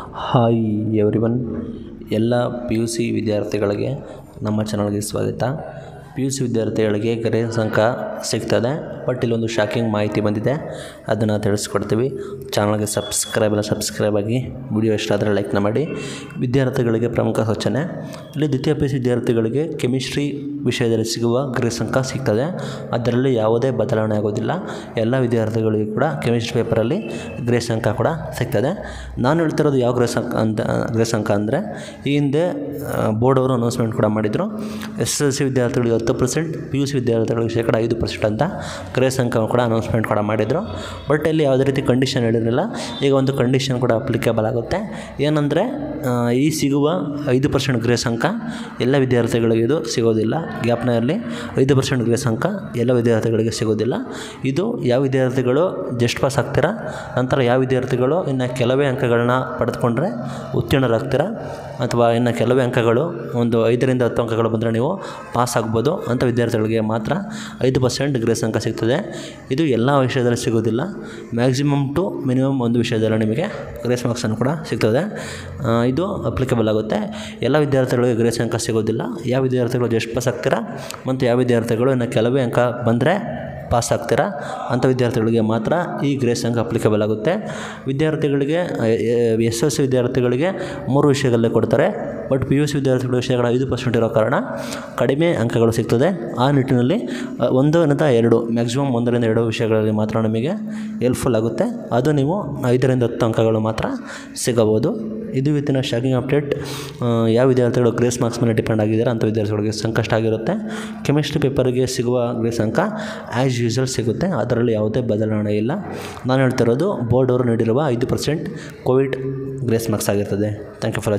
hi everyone ಎಲ್ಲ P U C ವಿದ್ಯಾರ್ಥಿಗಳಿಗೆ ನಮ್ಮ ಚಾನಲ್ಗೆ ಸ್ವಾಗತ ಪಿ ಯು ಸಿ ವಿದ್ಯಾರ್ಥಿಗಳಿಗೆ ಗ್ರೇಸ್ ಅಂಕ ಸಿಗ್ತದೆ ಬಟ್ ಇಲ್ಲೊಂದು ಶಾಕಿಂಗ್ ಮಾಹಿತಿ ಬಂದಿದೆ ಅದನ್ನು ತಿಳಿಸ್ಕೊಡ್ತೀವಿ ಚಾನಲ್ಗೆ ಸಬ್ಸ್ಕ್ರೈಬ್ ಎಲ್ಲ ಸಬ್ಸ್ಕ್ರೈಬ್ ಆಗಿ ವಿಡಿಯೋ ಇಷ್ಟ ಆದರೆ ಲೈಕ್ನ ಮಾಡಿ ವಿದ್ಯಾರ್ಥಿಗಳಿಗೆ ಪ್ರಮುಖ ಸೂಚನೆ ಇಲ್ಲಿ ದ್ವಿತೀಯ ಪಿ ಯು ಸಿ ವಿದ್ಯಾರ್ಥಿಗಳಿಗೆ ಕೆಮಿಸ್ಟ್ರಿ ವಿಷಯದಲ್ಲಿ ಸಿಗುವ ಗ್ರೇಸ್ ಅಂಕ ಸಿಗ್ತದೆ ಅದರಲ್ಲಿ ಯಾವುದೇ ಬದಲಾವಣೆ ಆಗೋದಿಲ್ಲ ಎಲ್ಲ ವಿದ್ಯಾರ್ಥಿಗಳಿಗೂ ಕೂಡ ಕೆಮಿಸ್ಟ್ರಿ ಪೇಪರಲ್ಲಿ ಗ್ರೇಸ್ ಅಂಕ ಕೂಡ ಸಿಗ್ತದೆ ನಾನು ಹೇಳ್ತಿರೋದು ಯಾವ ಗ್ರೇಸ್ ಅಂಕ ಅಂತ ಗ್ರೇಸ್ ಅಂಕ ಅಂದರೆ ಈ ಹಿಂದೆ ಬೋರ್ಡ್ ಅವರು ಅನೌನ್ಸ್ಮೆಂಟ್ ಕೂಡ ಮಾಡಿದರು ಎಸ್ ಎಸ್ ಎಲ್ ಸಿ ವಿದ್ಯಾರ್ಥಿಗಳಿಗೆ ಹತ್ತು ಪರ್ಸೆಂಟ್ ಪಿ ಯು ಸಿ ವಿದ್ಯಾರ್ಥಿಗಳಿಗೆ ಶೇಕಡ ಐದು ಪರ್ಸೆಂಟ್ ಅಂತ ಗ್ರೇಸ್ ಅಂಕ ಕೂಡ ಅನೌನ್ಸ್ಮೆಂಟ್ ಕೂಡ ಮಾಡಿದರು ಬಟ್ ಇಲ್ಲಿ ಯಾವುದೇ ರೀತಿ ಕಂಡೀಷನ್ ಹೇಳಿರಲಿಲ್ಲ ಈಗ ಒಂದು ಕಂಡೀಷನ್ ಕೂಡ ಅಪ್ಲಿಕೇಬಲ್ ಆಗುತ್ತೆ ಏನಂದರೆ ಈ ಸಿಗುವ ಐದು ಪರ್ಸೆಂಟ್ ಗ್ರೇಸ್ ಅಂಕ ಎಲ್ಲ ವಿದ್ಯಾರ್ಥಿಗಳಿಗೆ ಇದು ಸಿಗೋದಿಲ್ಲ ಗ್ಯಾಪ್ನಲ್ಲಿ ಐದು ಪರ್ಸೆಂಟ್ ಗ್ರೇಸ್ ಅಂಕ ಎಲ್ಲ ವಿದ್ಯಾರ್ಥಿಗಳಿಗೆ ಸಿಗೋದಿಲ್ಲ ಇದು ಯಾವ ವಿದ್ಯಾರ್ಥಿಗಳು ಜಸ್ಟ್ ಪಾಸ್ ಆಗ್ತೀರಾ ನಂತರ ಯಾವ ವಿದ್ಯಾರ್ಥಿಗಳು ಇನ್ನು ಕೆಲವೇ ಅಂಕಗಳನ್ನ ಪಡೆದುಕೊಂಡ್ರೆ ಉತ್ತೀರ್ಣರಾಗ್ತೀರಾ ಅಥವಾ ಇನ್ನು ಕೆಲವೇ ಅಂಕಗಳು ಒಂದು ಐದರಿಂದ ಹತ್ತು ಅಂಕಗಳು ಬಂದರೆ ನೀವು ಪಾಸ್ ಆಗ್ಬೋದು ಅಂಥ ವಿದ್ಯಾರ್ಥಿಗಳಿಗೆ ಮಾತ್ರ ಐದು ಪರ್ಸೆಂಟ್ ಗ್ರೇಸ್ ಅಂಕ ಸಿಗ್ತದೆ ಇದು ಎಲ್ಲ ವಿಷಯದಲ್ಲಿ ಸಿಗೋದಿಲ್ಲ ಮ್ಯಾಕ್ಸಿಮಮ್ ಟು ಮಿನಿಮಮ್ ಒಂದು ವಿಷಯದಲ್ಲಿ ನಿಮಗೆ ಗ್ರೇಸ್ ಮಾರ್ಕ್ಸನ್ನು ಕೂಡ ಸಿಗ್ತದೆ ಆ, ಇದು ಅಪ್ಲಿಕೇಬಲ್ ಆಗುತ್ತೆ ಎಲ್ಲ ವಿದ್ಯಾರ್ಥಿಗಳಿಗೆ ಗ್ರೇಸ್ ಅಂಕ ಸಿಗೋದಿಲ್ಲ ಯಾವ ವಿದ್ಯಾರ್ಥಿಗಳು ಜಸ್ಟ್ ಪಾಸ್ ಆಗ್ತೀರಾ ಮತ್ತು ಯಾವ ವಿದ್ಯಾರ್ಥಿಗಳು ಇನ್ನು ಕೆಲವೇ ಅಂಕ ಬಂದರೆ ಪಾಸ್ ಆಗ್ತೀರಾ ಅಂಥ ವಿದ್ಯಾರ್ಥಿಗಳಿಗೆ ಮಾತ್ರ ಈ ಗ್ರೇಸ್ ಅಂಕ ಅಪ್ಲಿಕೇಬಲ್ ಆಗುತ್ತೆ ವಿದ್ಯಾರ್ಥಿಗಳಿಗೆ ಎಸ್ ಎಸ್ ಸಿ ವಿದ್ಯಾರ್ಥಿಗಳಿಗೆ ಮೂರು ವಿಷಯಗಳಲ್ಲೇ ಕೊಡ್ತಾರೆ ಬಟ್ ಪಿ ಯು ಸಿ ವಿದ್ಯಾರ್ಥಿಗಳಿಗೆ ಶೇಕಡ ಐದು ಪರ್ಸೆಂಟ್ ಇರೋ ಕಾರಣ ಕಡಿಮೆ ಅಂಕಗಳು ಸಿಗ್ತದೆ ಆ ನಿಟ್ಟಿನಲ್ಲಿ ಅ, ಒಂದು ಅಥವಾ ಎರಡು ಮ್ಯಾಕ್ಸಿಮಮ್ ಒಂದರಿಂದ ಎರಡು ವಿಷಯಗಳಲ್ಲಿ ಮಾತ್ರ ನಮಗೆ ಹೆಲ್ಪ್ಫುಲ್ ಆಗುತ್ತೆ ಅದು ನೀವು ಐದರಿಂದ ಹತ್ತು ಅಂಕಗಳು ಮಾತ್ರ ಸಿಗಬಹುದು ಇದು ಇವತ್ತಿನ ಶಾಕಿಂಗ್ ಅಪ್ಡೇಟ್ ಯಾವ ವಿದ್ಯಾರ್ಥಿಗಳು ಗ್ರೇಸ್ ಮಾರ್ಕ್ಸ್ ಮೇಲೆ ಡಿಪೆಂಡ್ ಆಗಿದ್ದಾರೆ ಅಂಥ ವಿದ್ಯಾರ್ಥಿಗಳಿಗೆ ಸಂಕಷ್ಟ ಆಗಿರುತ್ತೆ ಕೆಮಿಸ್ಟ್ರಿ ಪೇಪರ್ಗೆ ಸಿಗುವ ಗ್ರೇಸ್ ಅಂಕ ಆ್ಯಸ್ ಯೂಸ್ವಲ್ ಸಿಗುತ್ತೆ ಅದರಲ್ಲಿ ಯಾವುದೇ ಬದಲಾವಣೆ ಇಲ್ಲ ನಾನು ಹೇಳ್ತಿರೋದು ಬೋರ್ಡ್ ಅವರು ನೀಡಿರುವ ಐದು ಪರ್ಸೆಂಟ್ ಕೋವಿಡ್ ಗ್ರೇಸ್ ಮಾರ್ಕ್ಸ್ ಆಗಿರ್ತದೆ ಥ್ಯಾಂಕ್ ಯು ಫಾರ್